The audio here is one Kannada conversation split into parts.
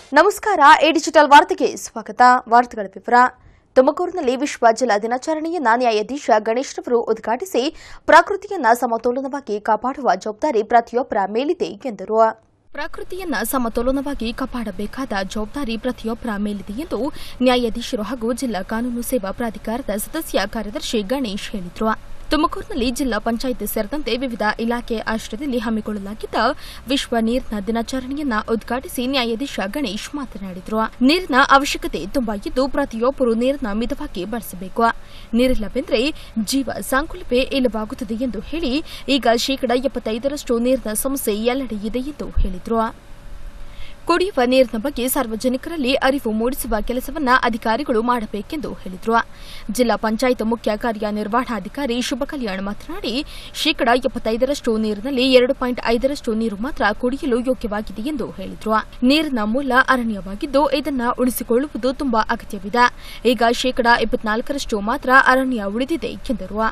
ನಮಸ್ಕಾರ ಎ ಡಿಜಿಟಲ್ ವಾರ್ತೆಗೆ ಸ್ವಾಗತ ವಾರ್ತೆಗಳ ವಿವರ ತುಮಕೂರಿನಲ್ಲಿ ವಿಶ್ವ ಜಲ ದಿನಾಚರಣೆಯನ್ನ ನ್ಯಾಯಾಧೀಶ ಗಣೇಶ್ ರವರು ಉದ್ಘಾಟಿಸಿ ಪ್ರಕೃತಿಯನ್ನ ಸಮತೋಲನವಾಗಿ ಕಾಪಾಡುವ ಜವಾಬ್ದಾರಿ ಪ್ರತಿಯೊಬ್ಬರ ಮೇಲಿದೆ ಎಂದರು ಪ್ರಕೃತಿಯನ್ನ ಸಮತೋಲನವಾಗಿ ಕಾಪಾಡಬೇಕಾದ ಜವಾಬ್ದಾರಿ ಪ್ರತಿಯೊಬ್ಬರ ಮೇಲಿದೆ ಎಂದು ನ್ಯಾಯಾಧೀಶರು ಹಾಗೂ ಜಿಲ್ಲಾ ಕಾನೂನು ಸೇವಾ ಪ್ರಾಧಿಕಾರದ ಸದಸ್ಯ ಕಾರ್ಯದರ್ಶಿ ಗಣೇಶ್ ಹೇಳಿದರು ತುಮಕೂರಿನಲ್ಲಿ ಜಿಲ್ಲಾ ಪಂಚಾಯಿತಿ ಸೇರಿದಂತೆ ವಿವಿಧ ಇಲಾಖೆ ಆಶ್ರಯದಲ್ಲಿ ಹಮ್ಮಿಕೊಳ್ಳಲಾಗಿದ್ದ ವಿಶ್ವ ನೀರಿನ ದಿನಾಚರಣೆಯನ್ನ ಉದ್ಘಾಟಿಸಿ ನ್ಯಾಯಾಧೀಶ ಗಣೇಶ್ ಮಾತನಾಡಿದರು ನೀರಿನ ಅವಶ್ಯಕತೆ ತುಂಬಾ ಇದ್ದು ಪ್ರತಿಯೊಬ್ಬರು ನೀರನ್ನ ಮಿತವಾಗಿ ಬಳಸಬೇಕು ನೀರಿಲ್ಲವೆಂದರೆ ಜೀವ ಸಂಕುಲವೇ ಇಲ್ಲವಾಗುತ್ತದೆ ಎಂದು ಹೇಳಿ ಈಗ ಶೇಕಡಾ ಎಪ್ಪತ್ತೈದರಷ್ಟು ನೀರಿನ ಸಮಸ್ಯೆ ಎಲ್ಲೆಡೆ ಇದೆ ಎಂದು ಹೇಳಿದರು ಕುಡಿಯುವ ನೀರಿನ ಬಗ್ಗೆ ಸಾರ್ವಜನಿಕರಲ್ಲಿ ಅರಿವು ಮೂಡಿಸುವ ಕೆಲಸವನ್ನ ಅಧಿಕಾರಿಗಳು ಮಾಡಬೇಕೆಂದು ಹೇಳಿದರು ಜಿಲ್ಲಾ ಪಂಚಾಯತ್ ಮುಖ್ಯ ಕಾರ್ಯನಿರ್ವಹಣಾಧಿಕಾರಿ ಶುಭ ಕಲ್ಯಾಣ್ ಮಾತನಾಡಿ ಶೇಕಡಾ ಎಪ್ಪತ್ತೈದರಷ್ಟು ನೀರಿನಲ್ಲಿ ಎರಡು ಪಾಯಿಂಟ್ ಐದರಷ್ಟು ನೀರು ಮಾತ್ರ ಕುಡಿಯಲು ಯೋಗ್ಯವಾಗಿದೆ ಎಂದು ಹೇಳಿದರು ನೀರಿನ ಮೂಲ ಅರಣ್ಯವಾಗಿದ್ದು ಇದನ್ನು ಉಳಿಸಿಕೊಳ್ಳುವುದು ತುಂಬಾ ಅಗತ್ಯವಿದೆ ಈಗ ಶೇಕಡಾ ಇಪ್ಪತ್ನಾಲ್ಕರಷ್ಟು ಮಾತ್ರ ಅರಣ್ಯ ಉಳಿದಿದೆ ಎಂದರು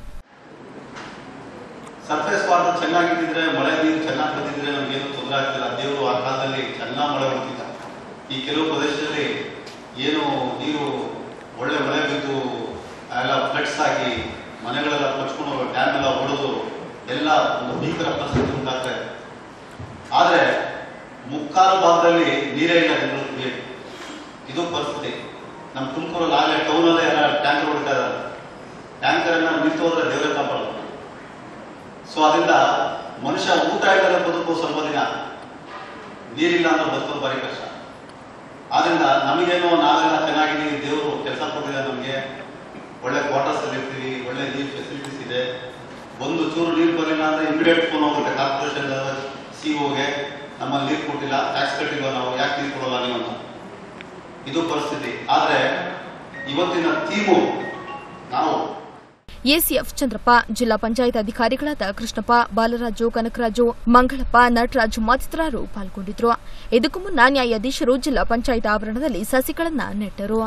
ಸರ್ಫೇಸ್ ವಾಟರ್ ಚೆನ್ನಾಗಿದ್ದಿದ್ರೆ ಮಳೆ ನೀರು ಚೆನ್ನಾಗಿ ಬಂದಿದ್ರೆ ನಮ್ಗೇನು ತೊಂದರೆ ಆಗ್ತಿಲ್ಲ ದೇವರು ಆ ಕಾಲದಲ್ಲಿ ಚೆನ್ನಾಗಿ ಮಳೆ ಬರ್ತಿದ್ದ ಈ ಕೆಲವು ಪ್ರದೇಶದಲ್ಲಿ ಏನು ನೀರು ಒಳ್ಳೆ ಮಳೆ ಬಿದ್ದು ಎಲ್ಲ ಫ್ಲಡ್ಸ್ ಆಗಿ ಮನೆಗಳೆಲ್ಲ ಕೊಚ್ಕೊಂಡು ಡ್ಯಾಮ್ ಎಲ್ಲ ಒಡೆದು ಎಲ್ಲ ಒಂದು ಭೀಕರ ಪರಿಸ್ಥಿತಿ ಉಂಟಾಗ್ತಾ ಇದೆ ಆದರೆ ಮುಕ್ಕಾಲು ಭಾಗದಲ್ಲಿ ನೀರೇ ಇಲ್ಲ ಜನರು ಕುಡಿಯಕ್ಕೆ ಇದು ಪರಿಸ್ಥಿತಿ ನಮ್ಮ ತುಮಕೂರಲ್ಲಿ ಆಗಲೇ ಟೌನಲ್ಲೇ ಎಲ್ಲ ಟ್ಯಾಂಕರ್ ಹೊಡಿತಾ ಇದ್ದಾರೆ ಟ್ಯಾಂಕರ್ ಅನ್ನ ನಿಂತು ಹೋದ್ರೆ ದೇವರೇ ಕಾಪಾಡೋದು ಸೊ ಅದರಿಂದ ಮನುಷ್ಯ ಊಟ ಇಲ್ಲದೆ ಬದುಕುವ ಸ್ವಲ್ಪ ದಿನ ನೀರಿಲ್ಲ ಅಂದ್ರೆ ಬದುಕೋದು ಭಾರಿ ಕಷ್ಟ ಆದ್ರಿಂದ ನಮಗೇನೋ ನಾವೆಲ್ಲ ಚೆನ್ನಾಗಿದ್ದೀವಿ ದೇವರು ಕೆಲಸ ಕೊಟ್ಟಿದೆ ನಮಗೆ ಒಳ್ಳೆ ಕ್ವಾರ್ಟರ್ಸ್ ಅಲ್ಲಿ ಇರ್ತೀವಿ ಒಳ್ಳೆ ನೀರು ಫೆಸಿಲಿಟೀಸ್ ಇದೆ ಒಂದು ಚೂರು ನೀರು ಬರಲಿಲ್ಲ ಅಂದ್ರೆ ಇಮಿಡಿಯೇಟ್ ಫೋನ್ ಹೋಗುತ್ತೆ ಕಾರ್ಪೊರೇಷನ್ ಸಿ ಓಗೆ ನಮ್ಮಲ್ಲಿ ನೀರು ಕೊಟ್ಟಿಲ್ಲ ಟ್ಯಾಕ್ಸ್ ಕಟ್ಟಿಲ್ಲ ನಾವು ಯಾಕೆ ನೀರು ಕೊಡೋಲ್ಲ ನೀವು ಅಂತ ಇದು ಪರಿಸ್ಥಿತಿ ಆದ್ರೆ ಇವತ್ತಿನ ಥೀಮು ನಾವು ಎಸಿಎಫ್ ಚಂದ್ರಪ್ಪ ಜಿಲ್ಲಾ ಪಂಚಾಯತ್ ಅಧಿಕಾರಿಗಳಾದ ಕೃಷ್ಣಪ್ಪ ಬಾಲರಾಜು ಕನಕರಾಜು ಮಂಗಳಪ್ಪ ನಟರಾಜು ಮತ್ತಿತರರು ಪಾಲ್ಗೊಂಡಿದ್ರು ಇದಕ್ಕೂ ಮುನ್ನ ನ್ಯಾಯಾಧೀಶರು ಜಿಲ್ಲಾ ಪಂಚಾಯತ್ ಆವರಣದಲ್ಲಿ ಸಸಿಗಳನ್ನ ನೆಟ್ಟರು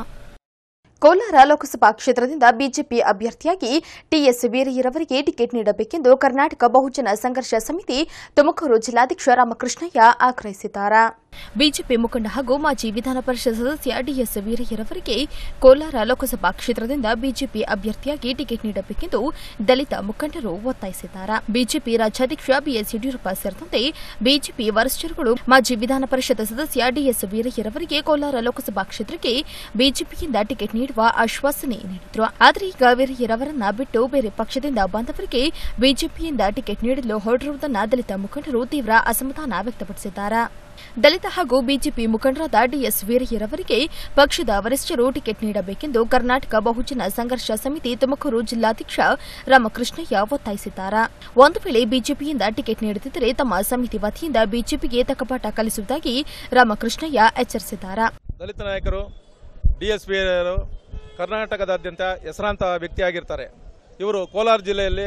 ಕೋಲಾರ ಲೋಕಸಭಾ ಕ್ಷೇತ್ರದಿಂದ ಬಿಜೆಪಿ ಅಭ್ಯರ್ಥಿಯಾಗಿ ಟಿಎಸ್ ವೀರಯ್ಯರವರಿಗೆ ಟಿಕೆಟ್ ನೀಡಬೇಕೆಂದು ಕರ್ನಾಟಕ ಬಹುಜನ ಸಂಘರ್ಷ ಸಮಿತಿ ತುಮಕೂರು ಜಿಲ್ಲಾಧ್ಯಕ್ಷ ರಾಮಕೃಷ್ಣಯ್ಯ ಆಗ್ರಹಿಸಿದ್ದಾರೆ ಬಿಜೆಪಿ ಮುಖಂಡ ಹಾಗೂ ಮಾಜಿ ವಿಧಾನ ಪರಿಷತ್ ಸದಸ್ಯ ಡಿಎಸ್ ವೀರಯ್ಯರವರಿಗೆ ಕೋಲಾರ ಲೋಕಸಭಾ ಕ್ಷೇತ್ರದಿಂದ ಬಿಜೆಪಿ ಅಭ್ಯರ್ಥಿಯಾಗಿ ಟಿಕೆಟ್ ನೀಡಬೇಕೆಂದು ದಲಿತ ಮುಖಂಡರು ಒತ್ತಾಯಿಸಿದ್ದಾರೆ ಬಿಜೆಪಿ ರಾಜ್ಯಾಧ್ಯಕ್ಷ ಬಿಎಸ್ ಯಡಿಯೂರಪ್ಪ ಸೇರಿದಂತೆ ಬಿಜೆಪಿ ವರಿಷ್ಠರುಗಳು ಮಾಜಿ ವಿಧಾನ ಪರಿಷತ್ ಸದಸ್ಯ ಡಿಎಸ್ ವೀರಯ್ಯರವರಿಗೆ ಕೋಲಾರ ಲೋಕಸಭಾ ಕ್ಷೇತ್ರಕ್ಕೆ ಬಿಜೆಪಿಯಿಂದ ಟಿಕೆಟ್ ನೀಡುವ ಆಶ್ವಾಸನೆ ನೀಡಿದ್ರು ಆದರೆ ಈಗ ವೀರಯ್ಯರವರನ್ನ ಬಿಟ್ಟು ಬೇರೆ ಪಕ್ಷದಿಂದ ಬಂದವರಿಗೆ ಬಿಜೆಪಿಯಿಂದ ಟಿಕೆಟ್ ನೀಡಲು ಹೊರಟಿರುವುದನ್ನು ದಲಿತ ಮುಖಂಡರು ತೀವ್ರ ಅಸಮಾಧಾನ ವ್ಯಕ್ತಪಡಿಸಿದ್ದಾರೆ ದಲಿತ ಹಾಗೂ ಬಿಜೆಪಿ ಮುಖಂಡರಾದ ಡಿಎಸ್ ವೀರಯ್ಯರವರಿಗೆ ಪಕ್ಷದ ವರಿಷ್ಠರು ಟಿಕೆಟ್ ನೀಡಬೇಕೆಂದು ಕರ್ನಾಟಕ ಬಹುಜನ ಸಂಘರ್ಷ ಸಮಿತಿ ತುಮಕೂರು ಜಿಲ್ಲಾಧ್ಯಕ್ಷ ರಾಮಕೃಷ್ಣಯ್ಯ ಒತ್ತಾಯಿಸಿದ್ದಾರೆ ಒಂದು ವೇಳೆ ಬಿಜೆಪಿಯಿಂದ ಟಿಕೆಟ್ ನೀಡದಿದ್ದರೆ ತಮ್ಮ ಸಮಿತಿ ವತಿಯಿಂದ ಬಿಜೆಪಿಗೆ ತಕ್ಕಪಾಠ ಕಲಿಸುವುದಾಗಿ ರಾಮಕೃಷ್ಣಯ್ಯ ಎಚ್ಚರಿಸಿದ್ದಾರೆ ದಲಿತ ನಾಯಕರು ಡಿ ಎಸ್ ಪಿ ಕರ್ನಾಟಕದಾದ್ಯಂತ ಹೆಸರಾಂತ ವ್ಯಕ್ತಿಯಾಗಿರ್ತಾರೆ ಇವರು ಕೋಲಾರ ಜಿಲ್ಲೆಯಲ್ಲಿ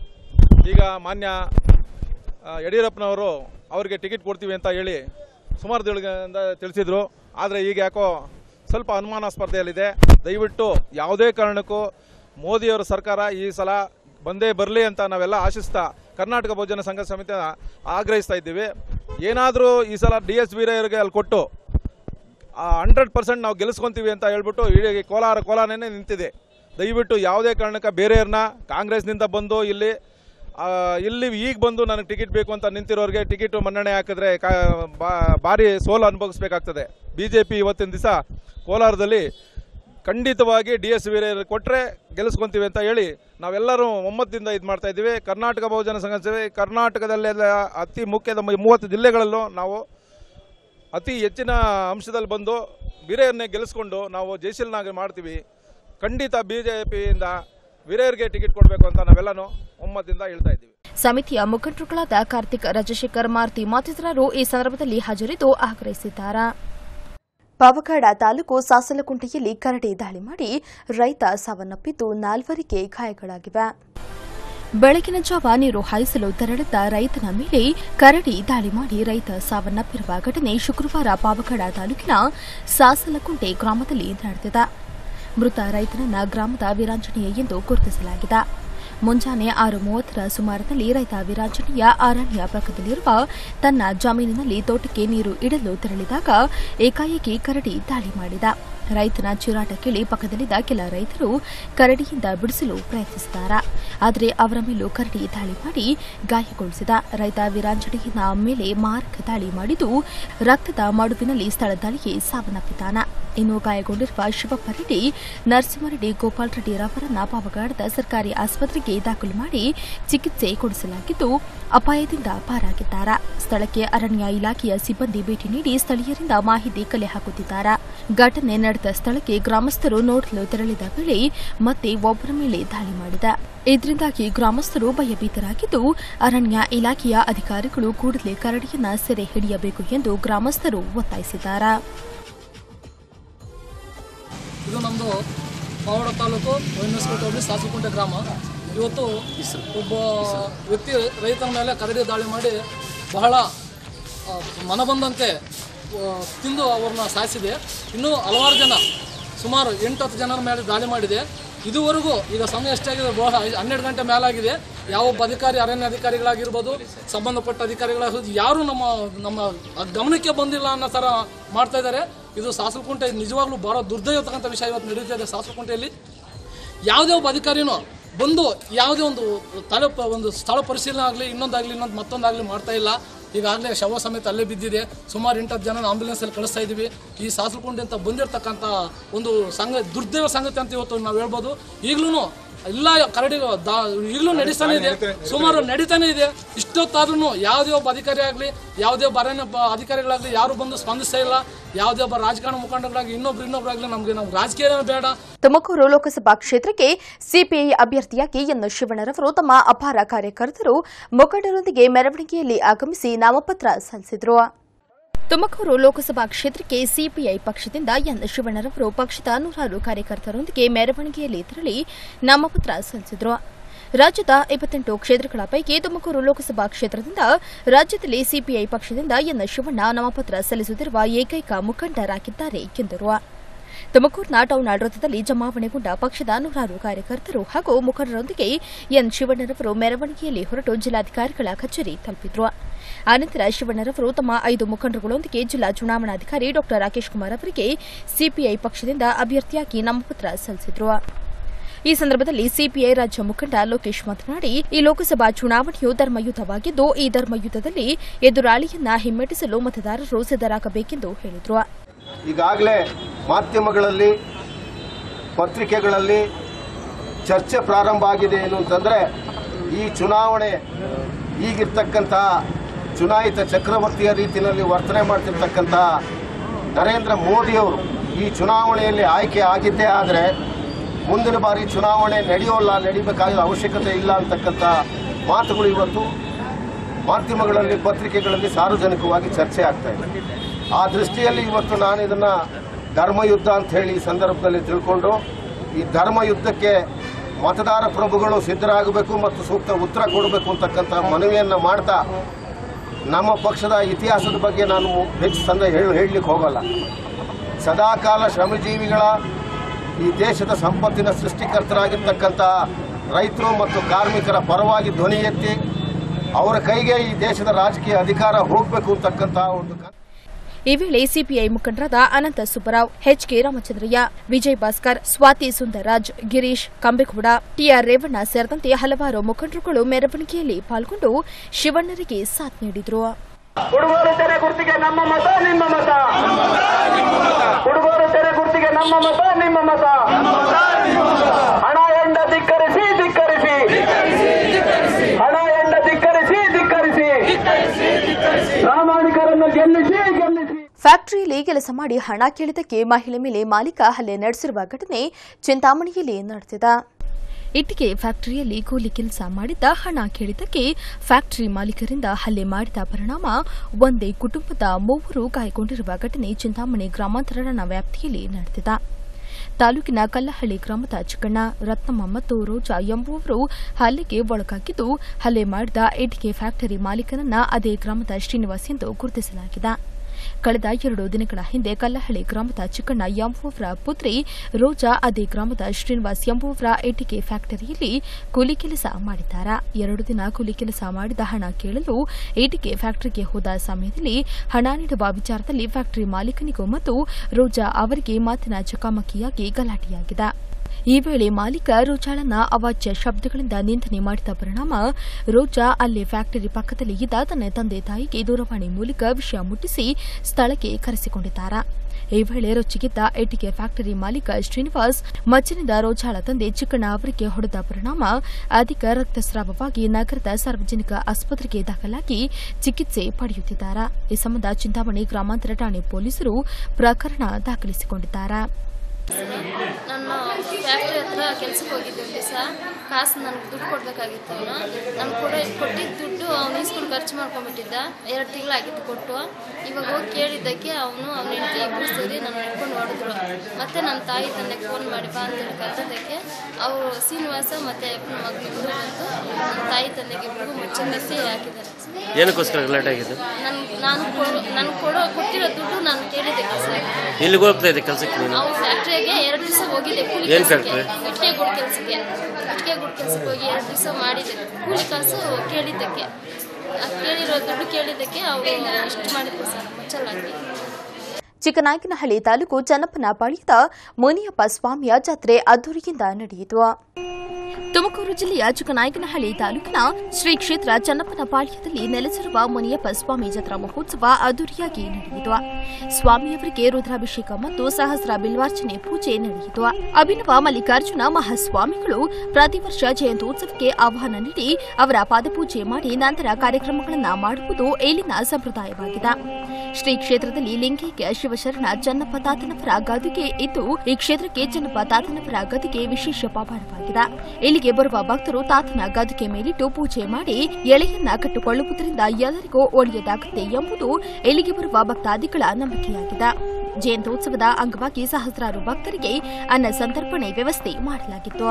ಈಗ ಮಾನ್ಯ ಆ, ಯಡಿಯೂರಪ್ಪನವರು ಅವರಿಗೆ ಟಿಕೆಟ್ ಕೊಡ್ತೀವಿ ಅಂತ ಹೇಳಿ ಸುಮಾರು ದಿನಗಳಿಂದ ತಿಳಿಸಿದ್ರು ಆದರೆ ಈಗ ಯಾಕೋ ಸ್ವಲ್ಪ ಅನುಮಾನ ಸ್ಪರ್ಧೆಯಲ್ಲಿದೆ ದಯವಿಟ್ಟು ಯಾವುದೇ ಕಾರಣಕ್ಕೂ ಮೋದಿಯವರ ಸರ್ಕಾರ ಈ ಸಲ ಬಂದೇ ಬರಲಿ ಅಂತ ನಾವೆಲ್ಲ ಆಶಿಸ್ತಾ ಕರ್ನಾಟಕ ಬಹುಜನ ಸಂಘ ಸಮಿತಿ ಆಗ್ರಹಿಸ್ತಾ ಇದ್ದೀವಿ ಏನಾದರೂ ಈ ಸಲ ಡಿ ಎಸ್ ವೀರಯ್ಯರಿಗೆ ಅಲ್ಲಿ ಕೊಟ್ಟು ಹಂಡ್ರೆಡ್ ಪರ್ಸೆಂಟ್ ನಾವು ಗೆಲ್ಲಿಸ್ಕೊಂತೀವಿ ಅಂತ ಹೇಳ್ಬಿಟ್ಟು ಇಡೀ ಕೋಲಾರ ಕೋಲಾರನೇ ನಿಂತಿದೆ ದಯವಿಟ್ಟು ಯಾವುದೇ ಕಾರಣಕ್ಕೆ ಬೇರೆಯವ್ರನ್ನ ಕಾಂಗ್ರೆಸ್ನಿಂದ ಬಂದು ಇಲ್ಲಿ ಆ, ಇಲ್ಲಿ ಈಗ ಬಂದು ನನಗೆ ಟಿಕೆಟ್ ಬೇಕು ಅಂತ ನಿಂತಿರೋರಿಗೆ ಟಿಕೆಟ್ ಮನ್ನಣೆ ಹಾಕಿದ್ರೆ ಕಾ- ಬಾ- ಭಾರಿ ಸೋಲು ಅನುಭವಿಸ್ಬೇಕಾಗ್ತದೆ ಬಿ ಜೆ ಪಿ ಇವತ್ತಿನ ದಿವಸ ಕೋಲಾರದಲ್ಲಿ ಖಂಡಿತವಾಗಿ ಡಿ ಎಸ್ ವೀರಯ್ಯ ಕೊಟ್ಟರೆ ಗೆಲ್ಲಿಸ್ಕೊಂತೀವಿ ಅಂತ ಹೇಳಿ ನಾವೆಲ್ಲರೂ ಒಮ್ಮತದಿಂದ ಇದು ಮಾಡ್ತಾ ಇದ್ದೀವಿ ಕರ್ನಾಟಕ ಬಹುಜನ ಸಂಘ ಸೇವೆ ಕರ್ನಾಟಕದಲ್ಲೆಲ್ಲ ಅತಿ ಮುಖ್ಯದ ಮೂವತ್ತು ಜಿಲ್ಲೆಗಳಲ್ಲೂ ನಾವು ಅತಿ ಹೆಚ್ಚಿನ ಅಂಶದಲ್ಲಿ ಬಂದು ವೀರೆಯನ್ನೇ ಗೆಲ್ಲಿಸ್ಕೊಂಡು ನಾವು ಜಯಶೀಲನಾಗಿ ಮಾಡ್ತೀವಿ ಖಂಡಿತ ಬಿ ಜೆ ಪಿಯಿಂದ ವೀರೆಯರಿಗೆ ಟಿಕೆಟ್ ಕೊಡಬೇಕು ಅಂತ ನಾವೆಲ್ಲನೂ ಒಮ್ಮತದಿಂದ ಹೇಳ್ತಾ ಇದ್ದೀವಿ ಸಮಿತಿಯ ಮುಖಂಡರುಗಳಾದ ಕಾರ್ತಿಕ್ ರಾಜಶೇಖರ್ ಮಾರುತಿ ಮತ್ತಿತರರು ಈ ಸಂದರ್ಭದಲ್ಲಿ ಹಾಜರಿದ್ದು ಆಗ್ರಹಿಸಿದ್ದಾರೆ ಪಾವಗಡ ತಾಲೂಕು ಸಾಸಲಕುಂಟೆಯಲ್ಲಿ ಕರಡಿ ದಾಳಿ ಮಾಡಿ ರೈತ ಸಾವನ್ನಪ್ಪಿದ್ದು ನಾಲ್ವರಿಗೆ ಗಾಯಗಳಾಗಿವೆ ಬೆಳಗಿನ ಜಾವ ನೀರು ಹಾಯಿಸಲು ತೆರಳಿದ್ದ ರೈತನ ಮೇಲೆ ಕರಡಿ ದಾಳಿ ಮಾಡಿ ರೈತ ಸಾವನ್ನಪ್ಪಿರುವ ಘಟನೆ ಶುಕ್ರವಾರ ಪಾವಗಡ ತಾಲೂಕಿನ ಸಾಸಲಕುಂಟೆ ಗ್ರಾಮದಲ್ಲಿ ನಡೆದಿದೆ ಮೃತ ರೈತನನ್ನ ಗ್ರಾಮದ ವೀರಾಂಜನೇಯ ಎಂದು ಗುರುತಿಸಲಾಗಿದೆ ಮುಂಜಾನೆ ಆರು ಮೂವತ್ತರ ಸುಮಾರಿನಲ್ಲಿ ರೈತ ವಿರಾಜನೆಯ ಅರಣ್ಯ ಪಕ್ಕದಲ್ಲಿರುವ ತನ್ನ ಜಮೀನಿನಲ್ಲಿ ತೋಟಕ್ಕೆ ನೀರು ಇಡಲು ತೆರಳಿದಾಗ ಏಕಾಏಕಿ ಕರಡಿ ದಾಳಿ ಮಾಡಿದ ರೈತನ ಚೀರಾಟ ಕೇಳಿ ಪಕ್ಕದಲ್ಲಿದ್ದ ಕೆಲ ರೈತರು ಕರಡಿಯಿಂದ ಬಿಡಿಸಲು ಪ್ರಯತ್ನಿಸಿದ್ದಾರೆ ಆದರೆ ಅವರ ಮೇಲೂ ಕರಡಿ ದಾಳಿ ಮಾಡಿ ಗಾಯಗೊಳಿಸಿದ ರೈತ ವಿರಾಂಜಣೆಯ ಮೇಲೆ ಮಾರಕ ದಾಳಿ ಮಾಡಿದ್ದು ರಕ್ತದ ಮಡುವಿನಲ್ಲಿ ಸ್ಥಳದಲ್ಲಿಯೇ ಸಾವನ್ನಪ್ಪಿದ್ದಾನ ಇನ್ನು ಗಾಯಗೊಂಡಿರುವ ಶಿವಪ್ಪ ರೆಡ್ಡಿ ನರಸಿಂಹರೆಡ್ಡಿ ಗೋಪಾಲ್ ರೆಡ್ಡಿ ರವರನ್ನ ಪಾವಗಡದ ಸರ್ಕಾರಿ ಆಸ್ಪತ್ರೆಗೆ ದಾಖಲು ಮಾಡಿ ಚಿಕಿತ್ಸೆ ಕೊಡಿಸಲಾಗಿದ್ದು ಅಪಾಯದಿಂದ ಪಾರಾಗಿದ್ದಾರೆ ಸ್ಥಳಕ್ಕೆ ಅರಣ್ಯ ಇಲಾಖೆಯ ಸಿಬ್ಬಂದಿ ಭೇಟಿ ನೀಡಿ ಸ್ಥಳೀಯರಿಂದ ಮಾಹಿತಿ ಕಲೆ ಹಾಕುತ್ತಿದ್ದಾರೆ ಘಟನೆ ನಡೆದ ಸ್ಥಳಕ್ಕೆ ಗ್ರಾಮಸ್ಥರು ನೋಡಲು ತೆರಳಿದ ವೇಳೆ ಮತ್ತೆ ಒಬ್ಬರ ಮೇಲೆ ದಾಳಿ ಮಾಡಿದೆ ಇದರಿಂದಾಗಿ ಗ್ರಾಮಸ್ಥರು ಭಯಭೀತರಾಗಿದ್ದು ಅರಣ್ಯ ಇಲಾಖೆಯ ಅಧಿಕಾರಿಗಳು ಕೂಡಲೇ ಕರಡಿಯನ್ನ ಸೆರೆ ಹಿಡಿಯಬೇಕು ಎಂದು ಗ್ರಾಮಸ್ಥರು ಒತ್ತಾಯಿಸಿದ್ದಾರೆ ಇದು ನಮ್ಮದು ಪಾವಡ ತಾಲೂಕು ವೈನಸ್ಕೋಟೆ ಹೋಬಳಿ ಸಾಸುಕುಂಟೆ ಗ್ರಾಮ ಇವತ್ತು ಒಬ್ಬ ವ್ಯಕ್ತಿ ರೈತನ ಮೇಲೆ ಕರಡಿ ದಾಳಿ ಮಾಡಿ ಬಹಳ ಆ, ಮನಬಂದಂತೆ ಆ, ತಿಂದು ಅವ್ರನ್ನ ಸಾಯಿಸಿದೆ ಇನ್ನೂ ಹಲವಾರು ಜನ ಸುಮಾರು ಎಂಟು ಹತ್ತು ಜನರ ಮೇಲೆ ದಾಳಿ ಮಾಡಿದೆ ಇದುವರೆಗೂ ಈಗ ಸಮಯ ಎಷ್ಟಾಗಿದೆ ಬಹಳ ಐ- ಹನ್ನೆರಡು ಗಂಟೆ ಮೇಲಾಗಿದೆ ಯಾವೊಬ್ಬ ಅಧಿಕಾರಿ ಅರಣ್ಯ ಅಧಿಕಾರಿಗಳಾಗಿರ್ಬೋದು ಸಂಬಂಧಪಟ್ಟ ಅಧಿಕಾರಿಗಳಾಗಿರ್ಬೋದು ಯಾರೂ ನಮ್ಮ ನಮ್ಮ ಗಮನಕ್ಕೆ ಬಂದಿಲ್ಲ ಅನ್ನೋ ಥರ ಮಾಡ್ತಾ ಇದ್ದಾರೆ ಇದು ಸಾಸಲಕುಂಟೆ ನಿಜವಾಗ್ಲೂ ಬಹಳ ದುರ್ದೈವತಕ್ಕಂಥ ವಿಷಯ ಇವತ್ತು ನಡೀತಾ ಇದೆ ಸಾಸಲಕುಂಟೆಯಲ್ಲಿ ಯಾವುದೇ ಒಬ್ಬ ಅಧಿಕಾರಿನೂ ಬಂದು ಯಾವುದೇ ಒಂದು ತಲೆ ಪ- ಒಂದು ಸ್ಥಳ ಪರಿಶೀಲನೆ ಆಗಲಿ ಇನ್ನೊಂದಾಗಲಿ ಇನ್ನೊಂದು ಮತ್ತೊಂದಾಗಲಿ ಮಾಡ್ತಾ ಇಲ್ಲ ಈಗಾಗಲೇ ಶವ ಸಮೇತ ಅಲ್ಲೇ ಬಿದ್ದಿದೆ ಸುಮಾರು ಎಂಟತ್ತು ಜನ ಆಂಬ್ಯುಲೆನ್ಸಲ್ಲಿ ಕಳಿಸ್ತಾ ಇದ್ದೀವಿ ಈ ಸಾಸಲಕುಂಟೆ ಅಂತ ಬಂದಿರತಕ್ಕಂಥ ಒಂದು ಸಂಗ ದುರ್ದೈವ ಸಂಗತಿ ಅಂತ ಇವತ್ತು ನಾವು ಹೇಳ್ಬೋದು ಈಗಲೂ ಎಲ್ಲ ಕರಡಿ ದಾ ಈಗಲೂ ನಡೀತಾನೆ ಇದೆ ಸುಮಾರು ನಡೀತಾನೆ ಇದೆ ಇಷ್ಟೊತ್ತಾದ್ರೂ ಯಾವುದೇ ಒಬ್ಬ ಅಧಿಕಾರಿ ಆಗಲಿ ಯಾವುದೇ ಒಬ್ಬ ಅರಣ್ಯ ಬ- ಅಧಿಕಾರಿಗಳಾಗಲಿ ಯಾರು ಬಂದು ಸ್ಪಂದಿಸ್ತಾ ಇಲ್ಲ ಯಾವುದೇ ಒಬ್ಬ ರಾಜಕಾರಣ ಮುಖಂಡಗಳಾಗಲಿ ಇನ್ನೊಬ್ರು ಇನ್ನೊಬ್ರಾಗಲಿ ನಮಗೆ ನಾವು ರಾಜಕೀಯ ಬೇಡ ತುಮಕೂರು ಲೋಕಸಭಾ ಕ್ಷೇತ್ರಕ್ಕೆ ಸಿಪಿಐ ಅಭ್ಯರ್ಥಿಯಾಗಿ ಎನ್ ಶಿವಣ್ಣರವರು ತಮ್ಮ ಅಪಾರ ಕಾರ್ಯಕರ್ತರು ಮುಖಂಡರೊಂದಿಗೆ ಮೆರವಣಿಗೆಯಲ್ಲಿ ಆಗಮಿಸಿ ನಾಮಪತ್ರ ಸಲ್ಲಿಸಿದರು ತುಮಕೂರು ಲೋಕಸಭಾ ಕ್ಷೇತ್ರಕ್ಕೆ ಸಿಪಿಐ ಪಕ್ಷದಿಂದ ಎನ್ ಶಿವಣ್ಣರವರು ಪಕ್ಷದ ನೂರಾರು ಕಾರ್ಯಕರ್ತರೊಂದಿಗೆ ಮೆರವಣಿಗೆಯಲ್ಲಿ ತೆರಳಿ ನಾಮಪತ್ರ ಸಲ್ಲಿಸಿದರು ರಾಜ್ಯದ ಇಪ್ಪತ್ತೆಂಟು ಕ್ಷೇತ್ರಗಳ ಪೈಕಿ ತುಮಕೂರು ಲೋಕಸಭಾ ಕ್ಷೇತ್ರದಿಂದ ರಾಜ್ಯದಲ್ಲಿ ಸಿಪಿಐ ಪಕ್ಷದಿಂದ ಎನ್ ಶಿವಣ್ಣ ನಾಮಪತ್ರ ಸಲ್ಲಿಸುತ್ತಿರುವ ಏಕೈಕ ಮುಖಂಡರಾಗಿದ್ದಾರೆ ಎಂದರು ತುಮಕೂರಿನ ಟೌನ್ ಆಡಳಿತದಲ್ಲಿ ಜಮಾವಣೆಗೊಂಡ ಪಕ್ಷದ ನೂರಾರು ಕಾರ್ಯಕರ್ತರು ಹಾಗೂ ಮುಖಂಡರೊಂದಿಗೆ ಎನ್ ಶಿವಣ್ಣರವರು ಮೆರವಣಿಗೆಯಲ್ಲಿ ಹೊರಟು ಜಿಲ್ಲಾಧಿಕಾರಿಗಳ ಕಚೇರಿ ತಲುಪಿದ್ರು ಆನಂತರ ಶಿವಣ್ಣರವರು ತಮ್ಮ ಐದು ಮುಖಂಡರುಗಳೊಂದಿಗೆ ಜಿಲ್ಲಾ ಚುನಾವಣಾಧಿಕಾರಿ ಡಾ ರಾಕೇಶ್ ಕುಮಾರ್ ಅವರಿಗೆ ಸಿಪಿಐ ಪಕ್ಷದಿಂದ ಅಭ್ಯರ್ಥಿಯಾಗಿ ನಾಮಪತ್ರ ಸಲ್ಲಿಸಿದ್ರು ಈ ಸಂದರ್ಭದಲ್ಲಿ ಸಿಪಿಐ ರಾಜ್ಯ ಮುಖಂಡ ಲೋಕೇಶ್ ಮಾತನಾಡಿ ಈ ಲೋಕಸಭಾ ಚುನಾವಣೆಯು ಧರ್ಮಯುದ್ಧವಾಗಿದ್ದು ಈ ಧರ್ಮಯುದ್ಧದಲ್ಲಿ ಎದುರಾಳಿಯನ್ನ ಹಿಮ್ಮೆಟ್ಟಿಸಲು ಮತದಾರರು ಸಿದ್ದರಾಗಬೇಕೆಂದು ಹೇಳಿದರು ಈಗಾಗಲೇ ಮಾಧ್ಯಮಗಳಲ್ಲಿ ಪತ್ರಿಕೆಗಳಲ್ಲಿ ಚರ್ಚೆ ಪ್ರಾರಂಭ ಆಗಿದೆ ಏನು ಅಂತಂದರೆ ಈ ಚುನಾವಣೆ ಈಗಿರ್ತಕ್ಕಂಥ ಚುನಾಯಿತ ಚಕ್ರವರ್ತಿಯ ರೀತಿಯಲ್ಲಿ ವರ್ತನೆ ಮಾಡ್ತಿರ್ತಕ್ಕಂಥ ನರೇಂದ್ರ ಮೋದಿಯವರು ಈ ಚುನಾವಣೆಯಲ್ಲಿ ಆಯ್ಕೆ ಆಗಿದ್ದೇ ಆದರೆ ಮುಂದಿನ ಬಾರಿ ಚುನಾವಣೆ ನಡೆಯೋಲ್ಲ ನಡಿಬೇಕಾದ ಅವಶ್ಯಕತೆ ಇಲ್ಲ ಅಂತಕ್ಕಂಥ ಮಾತುಗಳು ಇವತ್ತು ಮಾಧ್ಯಮಗಳಲ್ಲಿ ಪತ್ರಿಕೆಗಳಲ್ಲಿ ಸಾರ್ವಜನಿಕವಾಗಿ ಚರ್ಚೆ ಆಗ್ತಾ ಇದೆ ಆ ದೃಷ್ಟಿಯಲ್ಲಿ ಇವತ್ತು ನಾನು ಇದನ್ನ ಧರ್ಮಯುದ್ಧ ಅಂತ ಹೇಳಿ ಈ ಸಂದರ್ಭದಲ್ಲಿ ತಿಳ್ಕೊಂಡು ಈ ಧರ್ಮಯುದ್ಧಕ್ಕೆ ಮತದಾರ ಪ್ರಭುಗಳು ಸಿದ್ಧರಾಗಬೇಕು ಮತ್ತು ಸೂಕ್ತ ಉತ್ತರ ಕೊಡಬೇಕು ಅಂತಕ್ಕಂಥ ಮನವಿಯನ್ನು ಮಾಡ್ತಾ ನಮ್ಮ ಪಕ್ಷದ ಇತಿಹಾಸದ ಬಗ್ಗೆ ನಾನು ಹೆಚ್ಚು ಸಂದ ಹೇಳಿ ಹೇಳಲಿಕ್ಕೆ ಹೋಗಲ್ಲ ಸದಾಕಾಲ ಶ್ರಮಜೀವಿಗಳ ಈ ದೇಶದ ಸಂಪತ್ತಿನ ಸೃಷ್ಟಿಕರ್ತರಾಗಿರ್ತಕ್ಕಂಥ ರೈತರು ಮತ್ತು ಕಾರ್ಮಿಕರ ಪರವಾಗಿ ಧ್ವನಿ ಎತ್ತಿ ಅವರ ಕೈಗೆ ಈ ದೇಶದ ರಾಜಕೀಯ ಅಧಿಕಾರ ಹೋಗಬೇಕು ಅಂತಕ್ಕಂಥ ಒಂದು ಕ- ಈ ವೇಳೆ ಸಿಪಿಐ ಮುಖಂಡರಾದ ಅನಂತ ಸುಬ್ಬರಾವ್ ಎಚ್ಕೆ ರಾಮಚಂದ್ರಯ್ಯ ವಿಜಯ್ ಭಾಸ್ಕರ್ ಸ್ವಾತಿ ಸುಂದರರಾಜ್ ಗಿರೀಶ್ ಕಂಬೇಗೌಡ ಟಿಆರ್ ರೇವಣ್ಣ ಸೇರಿದಂತೆ ಹಲವಾರು ಮುಖಂಡರುಗಳು ಮೆರವಣಿಗೆಯಲ್ಲಿ ಪಾಲ್ಗೊಂಡು ಶಿವಣ್ಣರಿಗೆ ಸಾಥ್ ನೀಡಿದರು ಹುಡುಗರು ತೆರೆ ಗುರ್ತಿಗೆ ನಮ್ಮ ಮತ ನಿಮ್ಮ ಮತ ಹುಡುಗರು ತೆರೆ ಗುರ್ತಿಗೆ ನಮ್ಮ ಮತ ನಿಮ್ಮ ಮತ ಹಣ ಎಂಡ ಧಿಕ್ಕರಿಸಿ ಧಿಕ್ಕರಿಸಿ ಹಣ ಎಂಡ ಧಿಕ್ಕರಿಸಿ ಧಿಕ್ಕರಿಸಿ ಪ್ರಾಮಾಣಿಕರನ್ನು ಗೆಲ್ಲಿಸಿ ಗೆಲ್ಲಿಸಿ ಫ್ಯಾಕ್ಟರಿಯಲ್ಲಿ ಕೆಲಸ ಮಾಡಿ ಹಣ ಕೇಳಿದಕ್ಕೆ ಮಹಿಳೆ ಮೇಲೆ ಮಾಲೀಕ ಹಲ್ಲೆ ನಡೆಸಿರುವ ಘಟನೆ ಚಿಂತಾಮಣಿಯಲ್ಲಿ ನಡೆದಿದೆ ಇಟ್ಟಿಗೆ ಫ್ಯಾಕ್ಟರಿಯಲ್ಲಿ ಕೂಲಿ ಕೆಲಸ ಮಾಡಿದ್ದ ಹಣ ಕೇಳಿದ್ದಕ್ಕೆ ಫ್ಯಾಕ್ಟರಿ ಮಾಲೀಕರಿಂದ ಹಲ್ಲೆ ಮಾಡಿದ ಪರಿಣಾಮ ಒಂದೇ ಕುಟುಂಬದ ಮೂವರು ಗಾಯಗೊಂಡಿರುವ ಘಟನೆ ಚಿಂತಾಮಣಿ ಗ್ರಾಮಾಂತರ ಠಾಣಾ ವ್ಯಾಪ್ತಿಯಲ್ಲಿ ನಡೆದಿದೆ ತಾಲೂಕಿನ ಕಲ್ಲಹಳ್ಳಿ ಗ್ರಾಮದ ಚಿಕ್ಕಣ್ಣ ರತ್ನಮ್ಮ ಮತ್ತು ರೋಜಾ ಎಂಬುವವರು ಹಲ್ಲೆಗೆ ಒಳಗಾಗಿದ್ದು ಹಲ್ಲೆ ಮಾಡಿದ ಇಟ್ಟಿಗೆ ಫ್ಯಾಕ್ಟರಿ ಮಾಲೀಕನನ್ನ ಅದೇ ಗ್ರಾಮದ ಶ್ರೀನಿವಾಸ್ ಎಂದು ಗುರುತಿಸಲಾಗಿದೆ ಕಳೆದ ಎರಡು ದಿನಗಳ ಹಿಂದೆ ಕಲ್ಲಹಳ್ಳಿ ಗ್ರಾಮದ ಚಿಕ್ಕಣ್ಣ ಎಂಬುವವರ ಪುತ್ರಿ ರೋಜಾ ಅದೇ ಗ್ರಾಮದ ಶ್ರೀನಿವಾಸ್ ಎಂಬುವವರ ಇಟ್ಟಿಗೆ ಫ್ಯಾಕ್ಟರಿಯಲ್ಲಿ ಕೂಲಿ ಕೆಲಸ ಮಾಡಿದ್ದಾರೆ ಎರಡು ದಿನ ಕೂಲಿ ಕೆಲಸ ಮಾಡಿದ ಹಣ ಕೇಳಲು ಇಟ್ಟಿಗೆ ಫ್ಯಾಕ್ಟರಿಗೆ ಹೋದ ಸಮಯದಲ್ಲಿ ಹಣ ನೀಡುವ ವಿಚಾರದಲ್ಲಿ ಫ್ಯಾಕ್ಟರಿ ಮಾಲೀಕನಿಗೂ ಮತ್ತು ರೋಜಾ ಅವರಿಗೆ ಮಾತಿನ ಚಕಾಮಕಿಯಾಗಿ ಗಲಾಟೆಯಾಗಿದೆ ಈ ವೇಳೆ ಮಾಲೀಕ ರೋಜಾಳನ್ನ ಅವಾಚ್ಯ ಶಬ್ದಗಳಿಂದ ನಿಂದನೆ ಮಾಡಿದ ಪರಿಣಾಮ ರೋಜಾ ಅಲ್ಲೇ ಫ್ಯಾಕ್ಟರಿ ಪಕ್ಕದಲ್ಲಿ ಇದ್ದ ತನ್ನ ತಂದೆ ತಾಯಿಗೆ ದೂರವಾಣಿ ಮೂಲಕ ವಿಷಯ ಮುಟ್ಟಿಸಿ ಸ್ಥಳಕ್ಕೆ ಕರೆಸಿಕೊಂಡಿದ್ದಾರೆ ಈ ವೇಳೆ ರೊಚ್ಚಿಗಿದ್ದ ಇಟ್ಟಿಗೆ ಫ್ಯಾಕ್ಟರಿ ಮಾಲೀಕ ಶ್ರೀನಿವಾಸ್ ಮಚ್ಚಿನಿಂದ ರೋಜಾಳ ತಂದೆ ಚಿಕ್ಕಣ್ಣ ಅವರಿಗೆ ಹೊಡೆದ ಪರಿಣಾಮ ಅಧಿಕ ರಕ್ತಸ್ರಾವವಾಗಿ ನಗರದ ಸಾರ್ವಜನಿಕ ಆಸ್ಪತ್ರೆಗೆ ದಾಖಲಾಗಿ ಚಿಕಿತ್ಸೆ ಪಡೆಯುತ್ತಿದ್ದಾರೆ ಈ ಸಂಬಂಧ ಚಿಂತಾಮಣಿ ಗ್ರಾಮಾಂತರ ಠಾಣೆ ಪೊಲೀಸರು ಪ್ರಕರಣ ದಾಖಲಿಸಿಕೊಂಡಿದ್ದಾರೆ ನಾನು ಫ್ಯಾಕ್ಟ್ರಿ ಹತ್ರ ಕೆಲ್ಸಕ್ಕೆ ಹೋಗಿದ್ದೆ ಒಂದು ದಿವಸ ಕಾಸು ನನಗೆ ದುಡ್ಡು ಕೊಡಬೇಕಾಗಿತ್ತು ಅವನು ನಾನು ಕೊಡ ಕೊಟ್ಟಿದ್ದ ದುಡ್ಡು ಅವ್ನು ಇಸ್ಕೊಂಡು ಖರ್ಚು ಮಾಡ್ಕೊಂಡ್ಬಿಟ್ಟಿದ್ದ ಎರಡು ತಿಂಗಳಾಗಿತ್ತು ಕೊಟ್ಟು ಇವಾಗ ಹೋಗಿ ಕೇಳಿದ್ದಕ್ಕೆ ಅವನು ಅವನ ಹೆಂಡತಿ ಇಬ್ಬರು ಸೇರಿ ನನ್ನ ಹಿಡ್ಕೊಂಡು ಹೊಡೆದ್ರು ಮತ್ತೆ ನನ್ನ ತಾಯಿ ತಂದೆಗೆ ಫೋನ್ ಮಾಡಿ ಬಾ ಅಂತೇಳಿ ಕರೆದಕ್ಕೆ ಅವರು ಶ್ರೀನಿವಾಸ ಮತ್ತು ಅಪ್ಪನ ಮಗನ ಇಬ್ಬರು ಬಂದು ನನ್ನ ತಾಯಿ ತಂದೆಗೆ ಇಬ್ಬರಿಗೂ ಮುಚ್ಚಂದಿಸಿ ಹಾಕಿದ್ದಾರೆ ಏನಕ್ಕೋಸ್ಕರ ಗಲಾಟೆ ಆಗಿದೆ ನನ್ ನಾನು ಕೊಡೋ ನಾನು ಕೊಡೋ ಕೊಟ್ಟಿರೋ ದುಡ್ಡು ನಾನು ಕೇಳಿದ್ದಕ್ಕೆ ಸರ್ ಎಲ್ಲಿಗೆ ಹೋಗ್ತಾ ಇದೆ ಕೆಲಸಕ್ಕೆ ನೀನು ಅವ್ರ ಫ್ಯಾಕ್ಟ್ರಿಗೆ ಎರಡು ದಿವಸ ಹೋಗಿದ್ದೆ ಕೂಲಿ ಏನ್ ಕೆಲ್ಸಕ್ಕೆ. ಫ್ಯಾಕ್ಟ್ರಿ? ಇಟ್ಕೆ ಗುಡ್ ಕೆಲಸಕ್ಕೆ ಇಟ್ಕೆ ಗುಡ್ ಕೆಲಸಕ್ಕೆ ಹೋಗಿ ಎರಡು ದಿವಸ ಮಾಡಿದ್ದೆ ಕೂಲಿ ಕಾಸು ಕೇಳಿದ್ದಕ್ಕೆ ಅದ್ ಕೇಳಿರೋ ದುಡ್ಡು ಕೇಳಿದ್ದಕ್ಕೆ ಅವರು ಇಷ್ಟು ಮಾಡಿದ್ರು ಸರ್ ಮುಚ್ಚಲಾಗಿ ಚಿಕ್ಕನಾಯಕನಹಳ್ಳಿ ತಾಲೂಕು ಚನ್ನಪ್ಪನಪಾಳ್ಯದ ಮುನಿಯಪ್ಪ ಸ್ವಾಮಿಯ ಜಾತ್ರೆ ಅದ್ದೂರಿಯಿಂದ ನಡೆಯಿತು ತುಮಕೂರು ಜಿಲ್ಲೆಯ ಚಿಕ್ಕನಾಯಕನಹಳ್ಳಿ ತಾಲೂಕಿನ ಶ್ರೀ ಕ್ಷೇತ್ರ ಚನ್ನಪ್ಪನಪಾಳ್ಯದಲ್ಲಿ ನೆಲೆಸಿರುವ ಮುನಿಯಪ್ಪ ಸ್ವಾಮಿ ಜಾತ್ರಾ ಮಹೋತ್ಸವ ಅದ್ದೂರಿಯಾಗಿ ನಡೆಯಿತು ಸ್ವಾಮಿಯವರಿಗೆ ರುದ್ರಾಭಿಷೇಕ ಮತ್ತು ಸಹಸ್ರ ಬಿಲ್ವಾರ್ಚನೆ ಪೂಜೆ ನಡೆಯಿತು ಅಭಿನವ ಮಲ್ಲಿಕಾರ್ಜುನ ಮಹಾಸ್ವಾಮಿಗಳು ಪ್ರತಿ ವರ್ಷ ಜಯಂತ್ಯೋತ್ಸವಕ್ಕೆ ಆಹ್ವಾನ ನೀಡಿ ಅವರ ಪಾದಪೂಜೆ ಮಾಡಿ ನಂತರ ಕಾರ್ಯಕ್ರಮಗಳನ್ನು ಮಾಡುವುದು ಇಲ್ಲಿನ ಸಂಪ್ರದಾಯವಾಗಿದೆ ಶ್ರೀ ಕ್ಷೇತ್ರದಲ್ಲಿ ಲಿಂಗೈಕ್ಯ ಶಿವಶರಣ ಚನ್ನಪ್ಪ ತಾತನವರ ಗದುಗೆ ಇದ್ದು ಈ ಕ್ಷೇತ್ರಕ್ಕೆ ಚನ್ನಪ್ಪ ತಾತನವರ ಗದುಗೆ ವಿಶೇಷ ಪವಾಡವಾಗಿದೆ ಇಲ್ಲಿಗೆ ಬರುವ ಭಕ್ತರು ತಾತನ ಗದುಗೆ ಮೇಲಿಟ್ಟು ಪೂಜೆ ಮಾಡಿ ಎಳೆಯನ್ನ ಕಟ್ಟಿಕೊಳ್ಳುವುದರಿಂದ ಎಲ್ಲರಿಗೂ ಒಳ್ಳೆಯದಾಗುತ್ತೆ ಎಂಬುದು ಇಲ್ಲಿಗೆ ಬರುವ ಭಕ್ತಾದಿಗಳ ನಂಬಿಕೆಯಾಗಿದೆ ಜಯಂತ್ಯೋತ್ಸವದ ಅಂಗವಾಗಿ ಸಹಸ್ರಾರು ಭಕ್ತರಿಗೆ ಅನ್ನ ಸಂತರ್ಪಣೆ ವ್ಯವಸ್ಥೆ ಮಾಡಲಾಗಿತ್ತು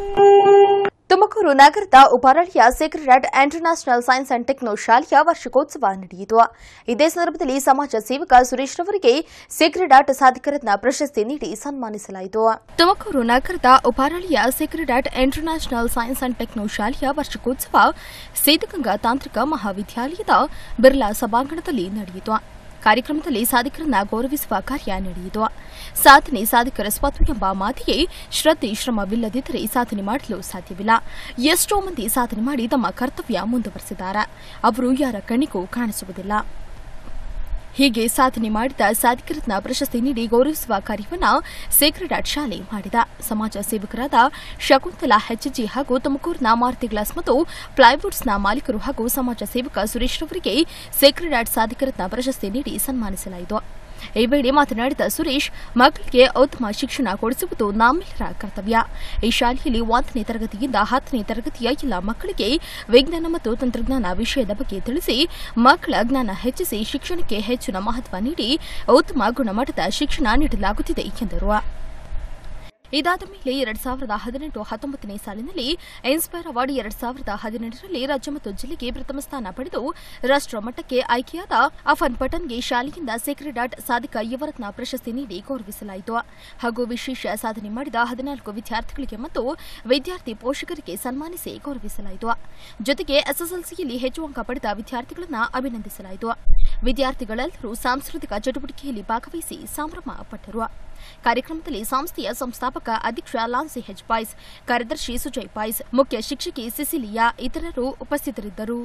ತುಮಕೂರು ನಗರದ ಉಪರಳಿಯ secret international science and techno ಶಾಲೆಯ ವಾರ್ಷಿಕೋತ್ಸವ ನಡೆಯಿತು ಇದೇ ಸಂದರ್ಭದಲ್ಲಿ ಸಮಾಜ ಸೇವಕ ಸುರೇಶ್ ರವರಿಗೆ ಸೀಕ್ರೆಟ್ ಸಾಧಿಕರತ್ನ ಪ್ರಶಸ್ತಿ ನೀಡಿ ಸನ್ಮಾನಿಸಲಾಯಿತು ತುಮಕೂರು ನಗರದ ಉಪರಳಿಯ secret international science and techno ಶಾಲೆಯ ವಾರ್ಷಿಕೋತ್ಸವ ಸಿದ್ಧಗಂಗಾ ತಾಂತ್ರಿಕ ಮಹಾವಿದ್ಯಾಲಯದ ಬಿರ್ಲಾ ಸಭಾಂಗಣದಲ್ಲಿ ನಡೆಯಿತು ಕಾರ್ಯಕ್ರಮದಲ್ಲಿ ಸಾಧಕರನ್ನ ಗೌರವಿಸುವ ಕಾರ್ಯ ನಡೆಯಿತು ಸಾಧನೆ ಸಾಧಕರ ಸ್ವತ್ತು ಎಂಬ ಮಾತಿಗೆ ಶ್ರದ್ಧೆ ಶ್ರಮವಿಲ್ಲದಿದ್ದರೆ ಸಾಧನೆ ಮಾಡಲು ಸಾಧ್ಯವಿಲ್ಲ ಎಷ್ಟೋ ಮಂದಿ ಸಾಧನೆ ಮಾಡಿ ತಮ್ಮ ಕರ್ತವ್ಯ ಮುಂದುವರೆಸಿದ್ದಾರೆ ಅವರು ಯಾರ ಕಣ್ಣಿಗೂ ಕಾಣಿಸುವುದಿಲ್ಲ ಹೀಗೆ ಸಾಧನೆ ಮಾಡಿದ ಸಾಧಿಕರತ್ನ ಪ್ರಶಸ್ತಿ ನೀಡಿ ಗೌರವಿಸುವ ಕಾರ್ಯವನ್ನ ಸೇಕ್ರೆಡ್ ಶಾಲೆ ಮಾಡಿದ ಸಮಾಜ ಸೇವಕರಾದ ಶಕುಂತಲಾ ಹೆಚ್ಜಿ ಹಾಗೂ ತುಮಕೂರಿನ ಮಾರುತಿ ಗ್ಲಾಸ್ ಮತ್ತು ಪ್ಲೈವುಡ್ಸ್ನ ಮಾಲೀಕರು ಹಾಗೂ ಸಮಾಜ ಸೇವಕ ಸುರೇಶ್ ರವರಿಗೆ ಸೇಕ್ರೆಡ್ ಸಾಧಿಕರತ್ನ ಪ್ರಶಸ್ತಿ ನೀಡಿ ಸನ್ಮಾನಿಸಲಾಯಿತು ಈ ವೇಳೆ ಮಾತನಾಡಿದ ಸುರೇಶ್ ಮಕ್ಕಳಿಗೆ ಉತ್ತಮ ಶಿಕ್ಷಣ ಕೊಡಿಸುವುದು ನಮ್ಮೆಲ್ಲರ ಕರ್ತವ್ಯ ಈ ಶಾಲೆಯಲ್ಲಿ ಒಂದನೇ ತರಗತಿಯಿಂದ ಹತ್ತನೇ ತರಗತಿಯ ಎಲ್ಲ ಮಕ್ಕಳಿಗೆ ವಿಜ್ಞಾನ ಮತ್ತು ತಂತ್ರಜ್ಞಾನ ವಿಷಯದ ಬಗ್ಗೆ ತಿಳಿಸಿ ಮಕ್ಕಳ ಜ್ಞಾನ ಹೆಚ್ಚಿಸಿ ಶಿಕ್ಷಣಕ್ಕೆ ಹೆಚ್ಚಿನ ಮಹತ್ವ ನೀಡಿ ಉತ್ತಮ ಗುಣಮಟ್ಟದ ಶಿಕ್ಷಣ ನೀಡಲಾಗುತ್ತಿದೆ ಎಂದರು ಇದಾದ ಮೇಲೆ ಎರಡ್ ಸಾವಿರದ ಹದಿನೆಂಟು ಹತ್ತೊಂಬತ್ತನೇ ಸಾಲಿನಲ್ಲಿ ಇನ್ಸ್ಪೈರ್ ಅವಾರ್ಡ್ ಎರಡ್ ಸಾವಿರದ ಹದಿನೆಂಟರಲ್ಲಿ ರಾಜ್ಯ ಮತ್ತು ಜಿಲ್ಲೆಗೆ ಪ್ರಥಮ ಸ್ಥಾನ ಪಡೆದು ರಾಷ್ಟ್ರ ಮಟ್ಟಕ್ಕೆ ಆಯ್ಕೆಯಾದ ಅಫನ್ ಪಟನ್ಗೆ ಶಾಲೆಯಿಂದ ಸೇಕ್ರೆಡ್ ಆರ್ಟ್ ಸಾಧಕ ಯುವರತ್ನ ಪ್ರಶಸ್ತಿ ನೀಡಿ ಗೌರವಿಸಲಾಯಿತು ಹಾಗೂ ವಿಶೇಷ ಸಾಧನೆ ಮಾಡಿದ ಹದಿನಾಲ್ಕು ವಿದ್ಯಾರ್ಥಿಗಳಿಗೆ ಮತ್ತು ವಿದ್ಯಾರ್ಥಿ ಪೋಷಕರಿಗೆ ಸನ್ಮಾನಿಸಿ ಗೌರವಿಸಲಾಯಿತು ಜೊತೆಗೆ ಎಸ್ಎಸ್ಎಲ್ಸಿಯಲ್ಲಿ ಹೆಚ್ಚು ಅಂಕ ಪಡೆದ ವಿದ್ಯಾರ್ಥಿಗಳನ್ನು ಅಭಿನಂದಿಸಲಾಯಿತು ವಿದ್ಯಾರ್ಥಿಗಳೆಲ್ಲರೂ ಸಾಂಸ್ಕೃತಿಕ ಚಟುವಟಿಕೆಯಲ್ಲಿ ಭಾಗವಹಿಸಿ ಸಂಭ್ರಮ ಪಟ್ಟರು ಕಾರ್ಯಕ್ರಮದಲ್ಲಿ ಸಂಸ್ಥೆಯ ಸಂಸ್ಥಾಪಕ ಅಧ್ಯಕ್ಷ ಲಾನ್ಸಿ ಹೆಚ್ ಪಾಯ್ಸ್ ಕಾರ್ಯದರ್ಶಿ ಸುಜಯ್ ಪಾಯ್ಸ್ ಮುಖ್ಯ ಶಿಕ್ಷಕಿ ಸಿಸಿಲಿಯಾ ಇತರರು ಉಪಸ್ಥಿತರಿದ್ದರು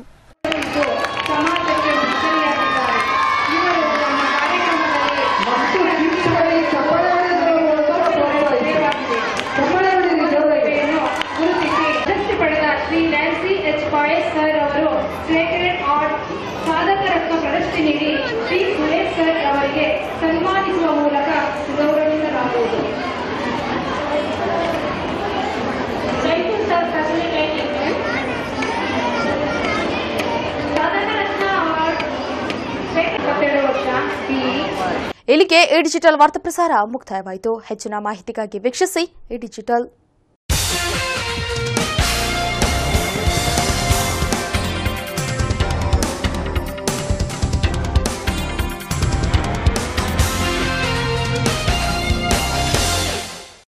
ಸಮಾಜಕ್ಕೆ ಮಾದರಿಯಾಗಿದ್ದಾರೆ ಇವರು ನಮ್ಮ ಕಾರ್ಯಕ್ರಮದಲ್ಲಿ ಮತ್ತು ಗಿಫ್ಟ್ಗಳಲ್ಲಿ ಚಪ್ಪಾಳೆಯನ್ನು ಗೌರವೆಯನ್ನು ಗುರುತಿಸಿ ಪ್ರಶಸ್ತಿ ಪಡೆದ Shri Nancy H Pais sir ಅವರು ಸೇಕ್ರೆಡ್ ಆರ್ಟ್ ಸಾಧಕ ರತ್ನ ಪ್ರಶಸ್ತಿ ನೀಡಿ ಶ್ರೀ ಸುರೇಶ್ ಸರ್ ಅವರಿಗೆ ಸನ್ಮಾನಿಸುವ ಮೂಲಕ ಗೌರವಿಸಲಾಗುವುದು ಜೈಪುರ್ ಸರ್ facilitated ಸಾಧಕ ರತ್ನ ಅವಾರ್ಡ್ ಇಪ್ಪತ್ತೆರಡು ವರ್ಷ ಬಿ ಇಲ್ಲಿಗೆ ಈ ಡಿಜಿಟಲ್ ವಾರ್ತಾ ಪ್ರಸಾರ ಮುಕ್ತಾಯವಾಯಿತು ಹೆಚ್ಚಿನ ಮಾಹಿತಿಗಾಗಿ ವೀಕ್ಷಿಸಿ ಈ ಡಿಜಿಟಲ್